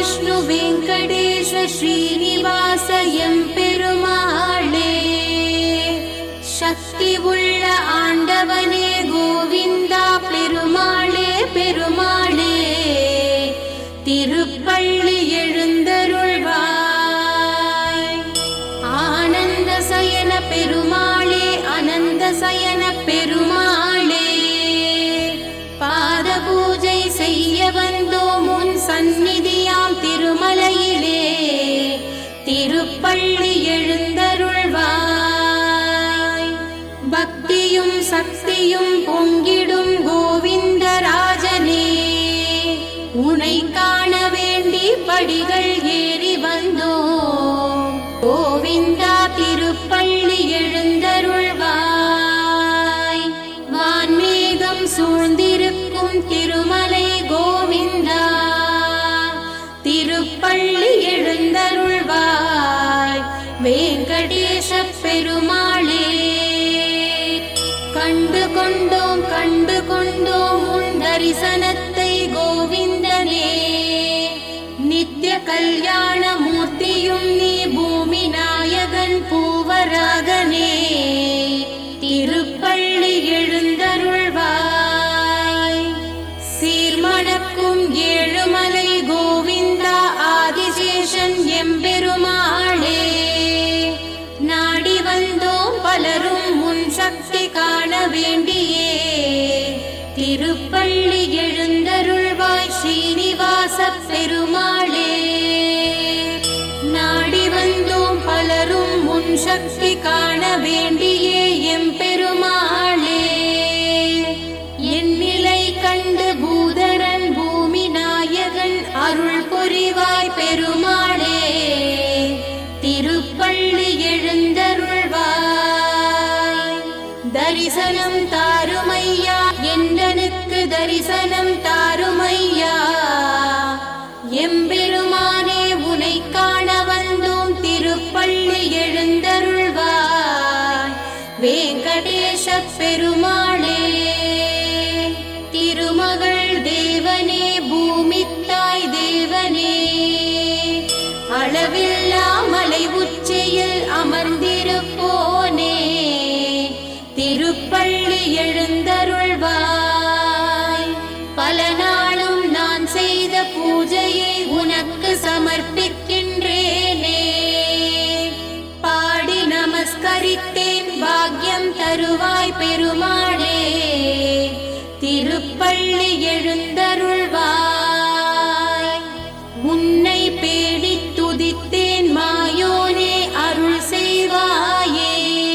விஷ்ணு வெங்கடேஷ ஸ்ரீனிவாச எம்பெருமாளே சக்தி உள்ள ஆண்டவனே கோவிந்தா பெருமாளே பெருமாளே திருப்பள்ளி எழுந்தருள்வாய் ஆனந்த சயன பெருமாளே அனந்த சயன பெருமாளே பாத பூஜை செய்ய வந்தோம் உன் சந்நிதியாம் திருமலையிலே திருப்பள்ளி எழுந்தருள்வாய் பக்தியும் சக்தியும் பொங்கிடும் கோவிந்தராஜனே உனை காண வேண்டி படிகள் ஏறி வந்தோம் கோவிந்தா திருப்பள்ளி எழுந்தருள்வாய் வான்மேகம் சூழ்ந்திருக்கும் திருமலை கோவிந்தா திருப்பள்ளி எழுந்தருள்வாய் வெங்கடேச பெருமாளே கண்டு கொண்டோம் கண்டு கொண்டோம் உன் தரிசனத்தை கோவிந்தனே நித்திய கல்யாண மூர்த்தியும் நீ பூமி நாயகன் பூவராகனே திருப்பள்ளி எழுந்தருள்வாய் சீர்மணக்கும் ஏழுமலை கோவிந்தா ஆதிசேஷன் எம்பெருமாளே நாடி வந்தோம் பலரும் முன் சக்தி காண வேண்டியே திருப்பள்ளி எழுந்தருள்வாய் ஸ்ரீனிவாச பெருமாளே நாடி வந்தோம் பலரும் முன் சக்தி காண வேண்டியே எம்பெருமாளே என் நிலை கண்டு பூதரன் பூமி நாயகன் அருள் புரிவாய் பெருமாளே திருப்பள்ளி எழுந்தருள்வாய் தரிசனம் தாருமையா என்றனுக்கு தரிசனம் தாருமையா எம்பெருமானே உனை காண வந்தோம் திருப்பள்ளி எழுந்தருள்வாய் வெங்கடேஷ பெருமாளே திருமகள் தேவனே பூமித்தாய் தேவனே அளவில்லா மலை உச்சியில் அமர்ந்திருப்போனே திருப்பள்ளி எழுந்தருள்வாய் பல நாளும் நான் செய்த பூஜையை உனக்கு சமர்ப்பிக்கின்றேனே பாடி நமஸ்கரித்தேன் பாக்யம் தருவாய் பெருமாளே திருப்பள்ளி எழுந்தருள்வாய் உன்னை பேடி துதித்தேன் மாயோனே அருள் செய்வாயே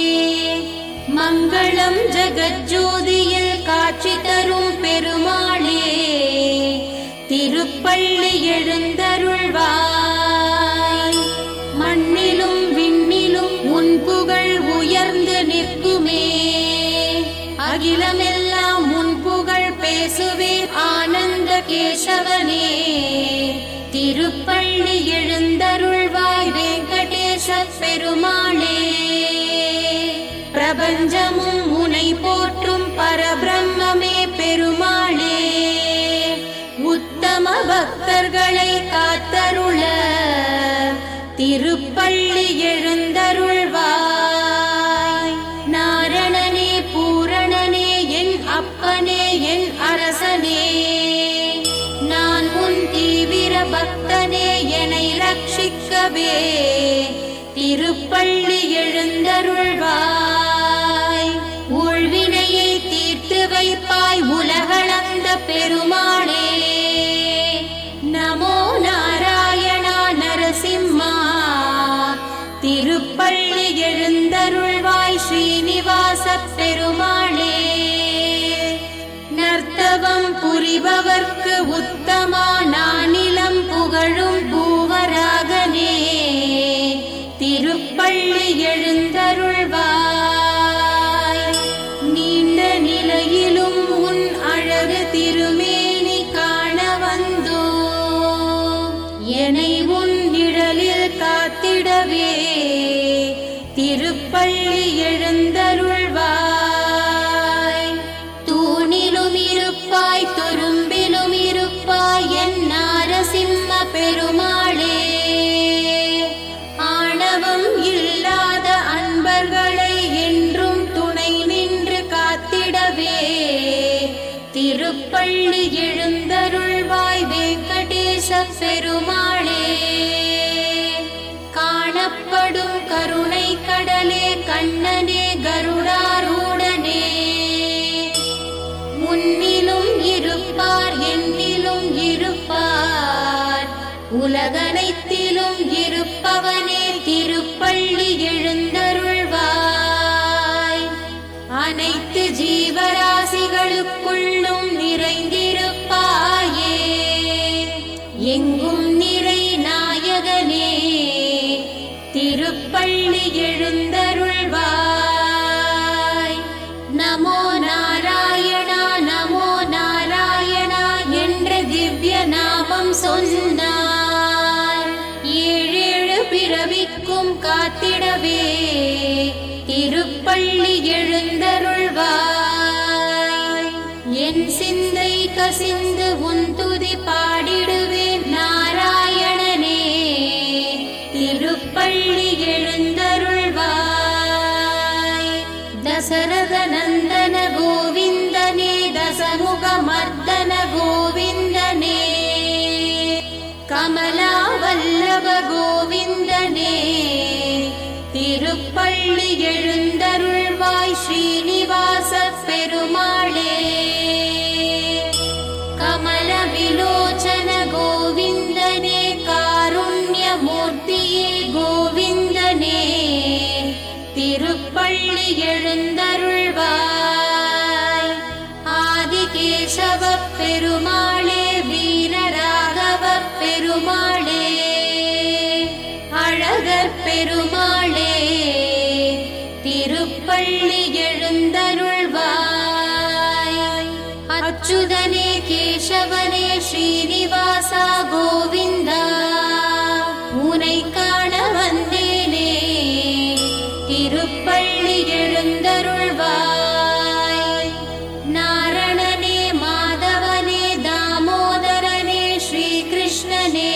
மங்களம் ஜெகஜோதியில் காட்சி தரும் பெருமாளே திருப்பள்ளி எழுந்தருள்வாய் மண்ணிலும் விண்ணிலும் உன் புகழ் உயர்ந்து நிற்குமே அகிலமெல்லாம் உன் புகழ் பேசுவேன் ஆனந்த கேசவனே திருப்பள்ளி எழுந்தருள்வாய் வெங்கடேஷ பெருமாளே பிரபஞ்சமும் உனை போற்றும் பரபிரம்மமே பெருமாளே உத்தம பக்தர்களை காத்தருள திருப்பள்ளி எழுந்தருள்வாய் நாரணனே பூரணனே என் அப்பனே என் அரசனே நான் உன் தீவிர பக்தனே என்னை ரட்சிக்கவே திருப்பள்ளி எழுந்தருள்வாய் உள்வினையை தீர்த்து வைப்பாய் உலகளந்த பெருமாளே நமோ நாராயணா நரசிம்மா திருப்பள்ளி எழுந்தருள்வாய் ஸ்ரீனிவாச பெருமாளே நர்த்தவம் புரிபவர்க்கு உத்தமா நானிலம் புகழும் பூவராகனே திருப்பள்ளி எழுந்தருள்வாய் நீண்ட நிலையிலும் உன் அழகு திருமேனி காண வந்தோ என்னை உன் நிழலில் காத்திடவே திருப்பள்ளி எழுந்தருள்வாய் தூணிலும் இருப்பாய் துரும்பிலும் இருப்பாய் என் நாரசிம்ம பெருமா திருப்பள்ளி எழுந்தருள்வாய் வெங்கடேச பெருமாளே காணப்படும் கருணை கடலே கண்ணனே கருடாரூடனே முன்னிலும் இருப்பார் என்னிலும் இருப்பார் உலகனைத்திலும் இருப்பவனே திருப்பள்ளி எழுந்தருள்வாய் அனைத்து ஜீவராசிகளுக்குள்ளும் நிறைந்திருப்பாயே எங்கும் நிறை நாயகனே திருப்பள்ளி எழுந்தருள்வாய் நமோ நாராயணா நமோ நாராயணா என்ற திவ்ய நாமம் சொன்னார் ஏழேழு பிறவிக்கும் காத்திடவே திருப்பள்ளி எழுந்தருள்வாய் என் சிந்தை கசிந்து உன் துதி பாடிடுவேன் நாராயணனே திருப்பள்ளி எழுந்தருள்வாய் தசரத நந்தன கோவிந்தனே தசமுக மர்தன கோவிந்தனே கமலா வல்லப கோவிந்தனே திருப்பள்ளி எழுந்தருள்வாய் ஸ்ரீனிவாச பெருமாளே கமல விலோச்சன கோவிந்தனே காருண்யமூர்த்தியே கோவிந்தனே திருப்பள்ளி எழுந்தருள்வாய் ஆதிகேசவ பெருமாளே வீரராகவ பெருமாளே அழகர் பெருமாளே திருப்பள்ளி எழுந்தருள்வாய் அச்சுதனே கேசவனே ஸ்ரீனிவாசா கோவிந்தா உனை காண வந்தேனே திருப்பள்ளி எழுந்தருள்வாய் நாரணனே மாதவனே தாமோதரனே ஸ்ரீகிருஷ்ணனே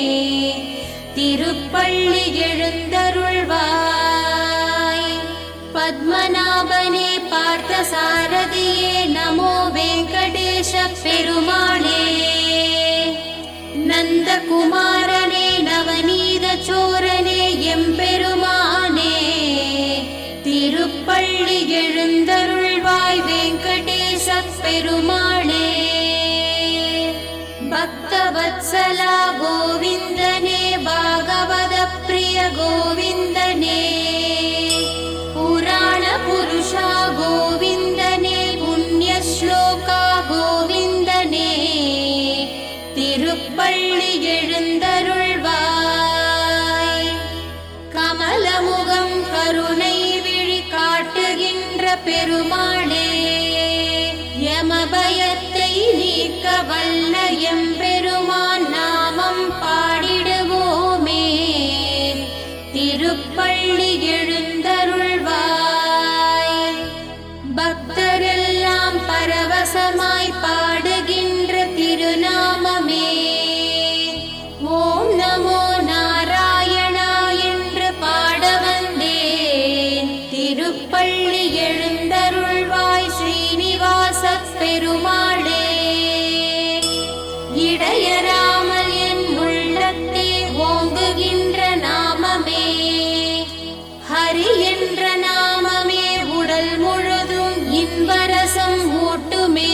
திருப்பள்ளி எழுந்தருள்வாய் பத்மநாபனே பார்த்த சாரதியே நமோ வெங்கடேஷ பெருமாளே நந்தகுமாரனே நவநீத சோரனே எம்பெருமானே திருப்பள்ளி எழுந்தருள்வாய் வெங்கடேச பெருமாளே பக்தவத்சலா கோவிந்தனே பாகவத பிரிய கோவிந்தனே புராண புருஷா கோவிந்தனே புண்ணிய ஸ்லோகா கோவிந்தனே திருப்பள்ளி எழுந்தருள்வாய் கமலமுகம் கருணை விழி காட்டுகின்ற பெருமாளே யமபயத்தை நீக்க வல்ல எம்பெருமான் நாமம் பாடிடுவோமே திருப்பள்ளி எழுந்தருள்வாய் பக்தரெல்லாம் பரவசமாய் பாடுகின்ற திருநாமமே ஓம் நமோ நாராயணா என்று பாட வந்தேன் திருப்பள்ளி எழுந்தருள்வாய் ஸ்ரீனிவாச பெருமாளே இடையராமல் என் உள்ளத்தே ஓங்குகின்ற நாமமே ஹரி என்ற நாமமே உடல் முழுதும் இன்பரசம் ஊட்டுமே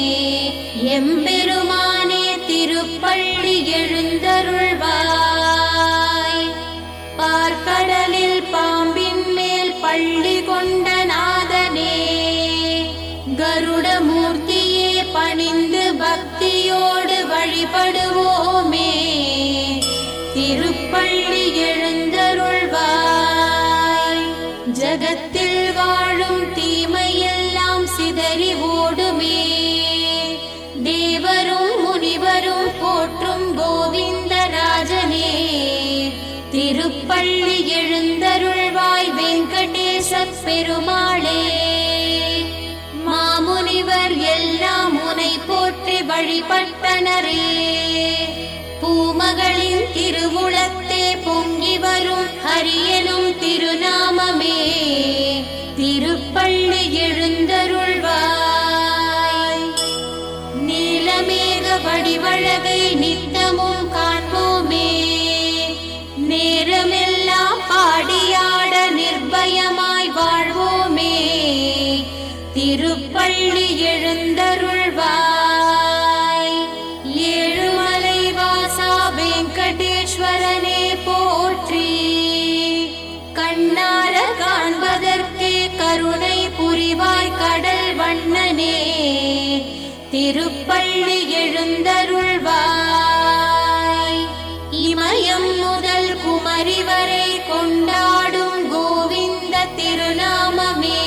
எம்பெருமானே திருப்பள்ளி எழுந்தருள்வாய் பார்க்கடலில் பாம்பின் மேல் பள்ளி கொண்ட நாதனே கருடமூர்த்தியே பணிந்து பக்தியோடு வழிபடுவோமே திருப்பள்ளி எழுந்தருள்வாய் ஜகத்தில் வாழும் தீமையெல்லாம் சிதறி ஓடுமே தேவரும் முனிவரும் போற்றும் கோவிந்தராஜனே திருப்பள்ளி எழுந்தருள்வாய் வெங்கடேச பெருமாளே மாமுனிவர் எல்லாம் உனை போற்றி வழிபட்டனரே பூமகளின் திருவுளத்தே பொங்கி வரும் ஹரியனும் திருநாமமே திருப்பள்ளி எழுந்தருள்வாய் வடிவழகை நித்தமும் காண்போமே நேரமெல்லாம் பாடியாட நிர்பயமாய் வாழ்வோமே திருப்பள்ளி எழுந்தருள்வாய் ஏழுமலை வாசா வெங்கடேஸ்வரனே போற்றி கண்ணார காண்பதற்கே கருணை புரிவாய் கடல் வண்ணனே திருப்பள்ளி எழுந்தருள்வாய் இமயம் முதல் குமரி வரை கொண்டாடும் கோவிந்த திருநாமமே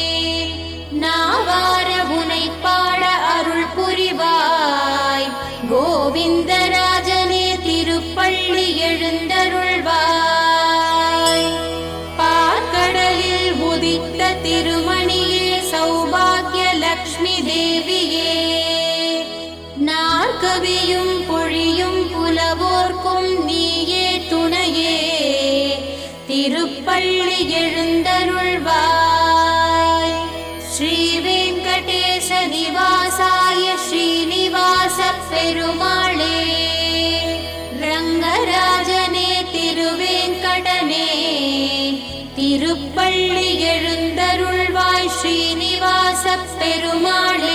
நாவார உனை பாட அருள் புரிவாய் கோவிந்தராஜனே திருப்பள்ளி எழுந்தருள்வாய் பார்க்கடலில் உதித்த திருமணியே சௌபாகிய லக்ஷ்மி தேவியே நாற்கவியும் பொழியும் புலவோர்க்கும் நீயே துணையே திருப்பள்ளி எழுந்தருள்வாய் ஸ்ரீ வெங்கடேச நிவாசாய ஸ்ரீனிவாச பெருமாளே ரங்கராஜனே திருவேங்கடனே திருப்பள்ளி எழுந்தருள்வாய் ஸ்ரீனிவாச பெருமாளே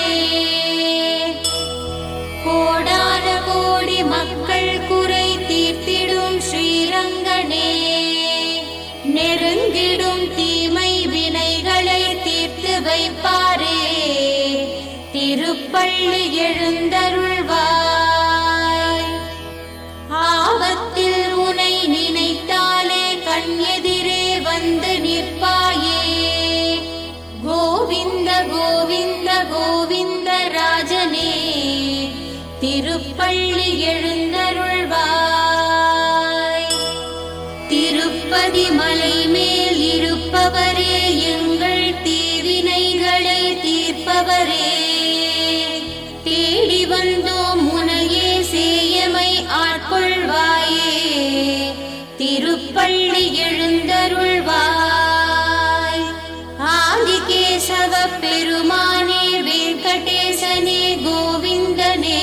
கோடான கோடி மக்கள் குறை தீர்த்திடும் ஸ்ரீரங்கனே நெருங்கிடும் தீமை வினைகளை தீர்த்து வைப்பாரே திருப்பள்ளி எழுந்தருள்வாய் ஆபத்தில் உனை நினைத்தாலே கண் எதிரே வந்து நிற்பாயே கோவிந்த கோவிந்த கோவிந்த ராஜனே திருப்பள்ளி எழுந்தருள்வாய் திருப்பதி மலை மேல் இருப்பவரே எங்கள் தீவினைகளை தீர்ப்பவரே தேடி வந்தோம் முனையே சேயமை ஆட்கொள்வாயே திருப்பள்ளி எழுந்தருள்வாய் ஆதிகேசவ பெருமானே வெங்கடேசனே கோவிந்தனே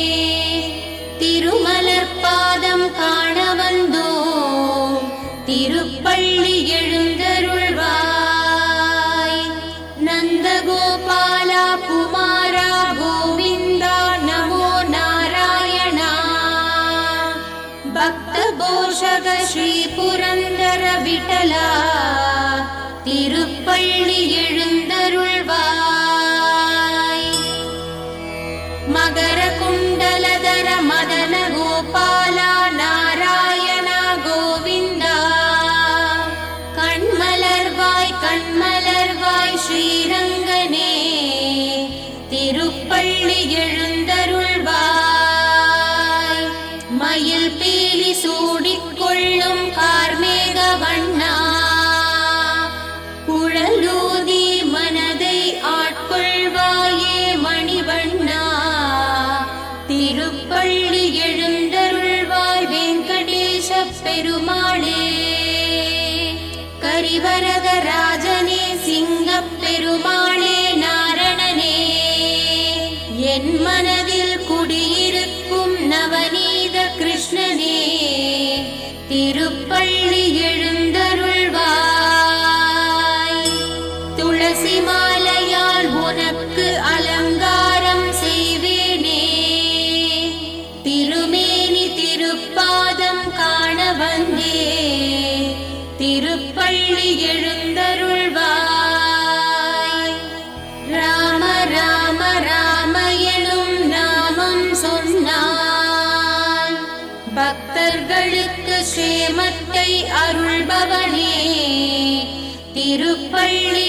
திருமலர் பாதம் காண வந்தோம் திருப்பள்ளி எழுந்தருள்வாய் நந்தகோபாலா குமாரா கோவிந்தா நமோ நாராயணா பக்த போஷக ஸ்ரீ புரந்தர விட்டலா திருப்பள்ளி எழுந்தருள்வாய் மகர குண்டலதர மதன கோபாலா நாராயணா கோவிந்தா கண்மலர்வாய் கண்மலர்வாய் ஸ்ரீரங்கனே திருப்பள்ளி எழுந்தருள்வாய் மயில் பீலி சூடிக்கொள்ளும் கார்மேக வண்ணா குழலூதி மனதை ஆட்கொள்வாயே மணிவண்ணா திருப்பள்ளி எழுந்தருள்வாய் வெங்கடேச பெருமாளே கரிவரத ராஜனே சிங்கப் பெருமாளே நாரணனே என் மனதில் குடியிருக்கும் நவநீத கிருஷ்ணனே திருப்பள்ளி எழுந்தருள்வாய் துளசி மாலையால் உனக்கு அலங்காரம் செய்வேனே திருமேனி திருப்பாதம் காண வந்தே திருப்பள்ளி எழுந்தருள்வாய் ராம ராம ராம எனும் நாமம் சொன்னான் பக்தர்களுக்கு சேமத்தை அருள்பவனே திருப்பள்ளி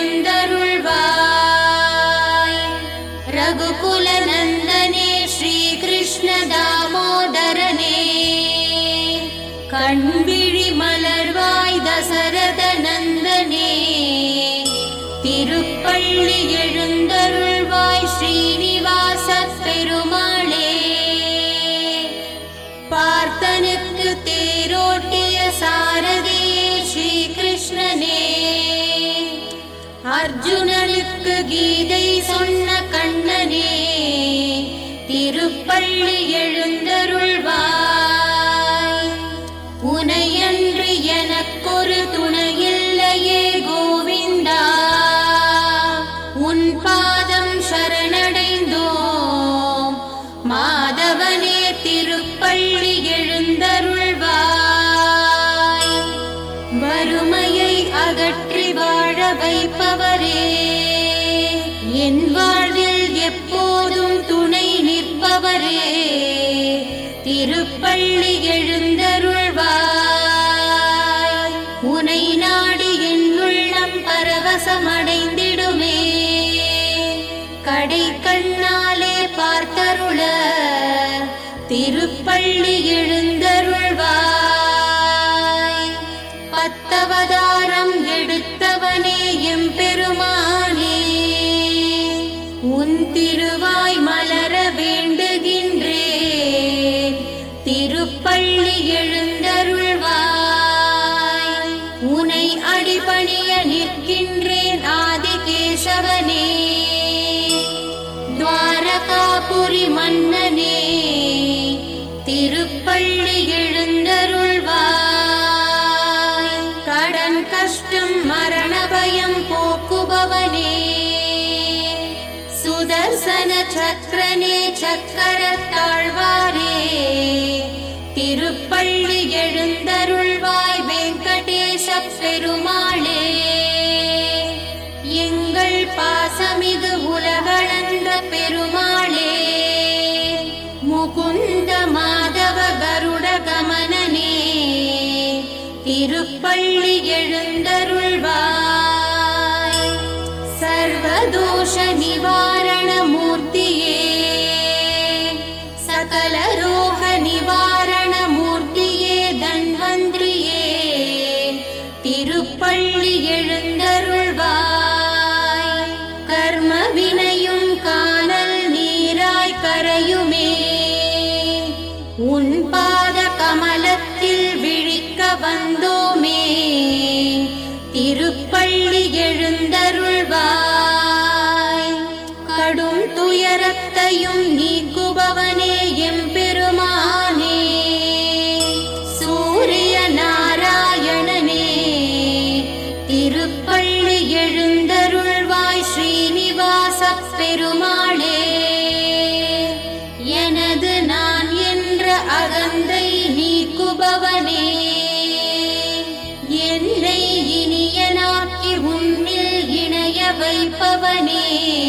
எழுந்தருள்வாய் ரகுகுல நந்தனே ஸ்ரீ கிருஷ்ண தாமோதரனே கண்விழி மலர்வாய் தசரத நந்தனே திருப்பள்ளி எழுந்தருள்வாய் ஸ்ரீனிவாச பெருமாளே பார்த்தனுக்கு தேரோட்டிய சாரதியே ஸ்ரீ கிருஷ்ணனே அர்ஜுனனுக்கு கீதை சொன்ன கண்ணனே திருப்பள்ளி உன் திருவாய் மலர வேண்டுகின்றேன் திருப்பள்ளி எழுந்தருள்வாய் உனை அடிபணிய நிற்கின்றேன் ஆதிகேசவனே துவாரகாபுரி மன்னனே திருப்பள்ளி எழுந்தருள்வாய் கடன் கஷ்டம் மரண பயம் போக்குபவனே சுதர்சன சக்கரனே சக்கரத்தாழ்வாரே திருப்பள்ளி எழுந்தருள்வாய் வெங்கடேச பெருமாளே எங்கள் பாசமிகு உலகளந்த பெருமாளே முகுந்த மாதவ கருட கமனனே திருப்பள்ளி எழுந்தருள்வாய் சர்வதோஷ நிவாரண மூர்த்தியே சகல ரோக நிவாரண மூர்த்தியே தன்வந்திரியே திருப்பள்ளி எழுந்தருள்வாய் கர்ம வினையும் காணல் நீராய் கரையுமே உன் பாத கமலத்தில் விழிக்க வந்தோமே திருப்பள்ளி எழுந்தருள்வாய் கடும் துயரத்தையும் நீக்குபவனே எம்பெருமானே சூரிய நாராயணனே திருப்பள்ளி எழுந்தருள்வாய் ஸ்ரீனிவாச பெருமாளே எனது நான் என்ற அகந்தை நீக்குபவனே என்னை இனியனாக்கி உன்னில் இணைய வைப்பவனே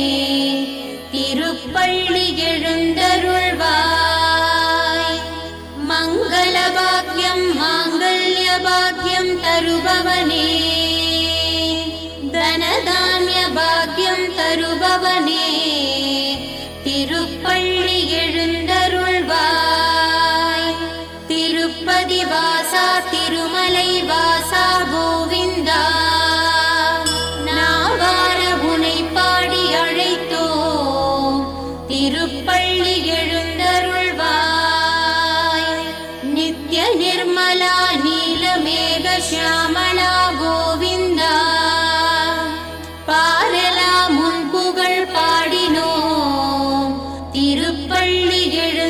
திருப்பள்ளி எழுந்தருள்வாய் மங்கள பாக்யம் மாங்கல்ய பாக்யம் தருபவனே தனதானிய பாக்யம் தருபவனே திருப்பள்ளி எழுந்தருள்வாய் திருப்பதி வாசா திருமலை வாசா கோவிந்தா நாவார உனை பாடி அழைத்தோம் திருப்பள்ளி எழுந்தருள்வாய் நித்ய நிர்மலா நீலமேக சியாமளா கோவிந்தா பாரலா முன்புகழ் பாடினோம் திருப்பள்ளி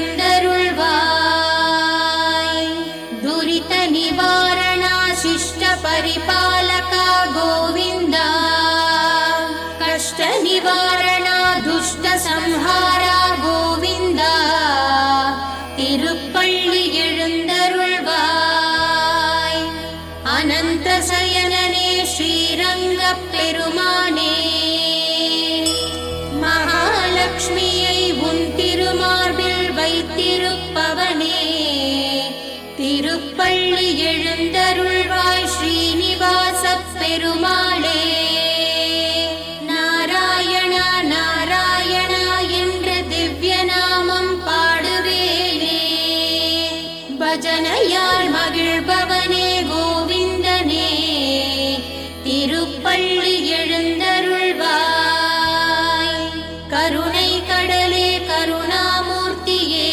எழுந்தருள்வாய் துரித நிவாரணா சிஷ்ட பரிபாலகா கோவிந்தா கஷ்ட நிவாரணா துஷ்ட சம்ஹாரா கோவிந்தா திருப்பள்ளி எழுந்தருள்வாய் அனந்த சயனனே ஸ்ரீரங்க பெருமானே மகாலட்சுமியை உன் திருமார்பில் வைத்திருப்பவனே திருப்பள்ளி எழுந்தருள்வாய் ஸ்ரீனிவாச பெருமாளே நாராயணா நாராயணா என்ற திவ்ய நாமம் பாடுவேனே பஜனையால் மகிழ்பவனே கோவிந்தனே திருப்பள்ளி எழுந்தருள்வாய் கருணை கடலே கருணாமூர்த்தியே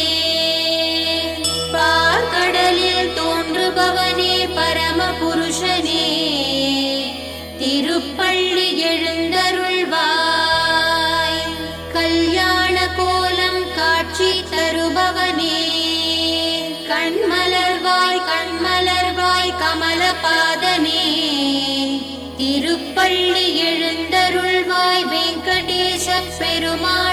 பார்க்கடலில் தோன்றுபவனே பரம புருஷனே திருப்பள்ளி எழுந்தருள்வாய் கல்யாண கோலம் காட்சி தருபவனே கண்மலர்வாய் கண்மலர்வாய் கமலபாதனே திருப்பள்ளி எழுந்தருள்வாய் வெங்கடேச பெருமாள்